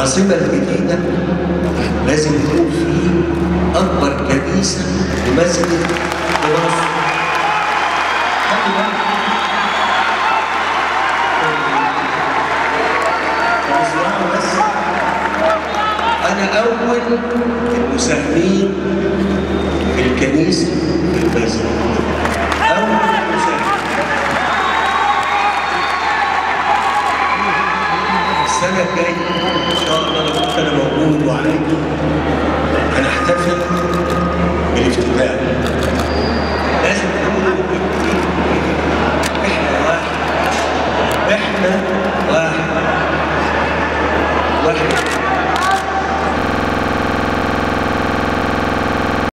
العاصمة الجديدة لازم يكون فيه أكبر كنيسة ومسجد في مصر. خدوا بالكم. طب اسمعوا بس. أنا أول المساهمين في الكنيسة في المسجد. أول مساهم. السنة الجاية إن شاء الله لو كنت أنا موجود وعايش هنحتفل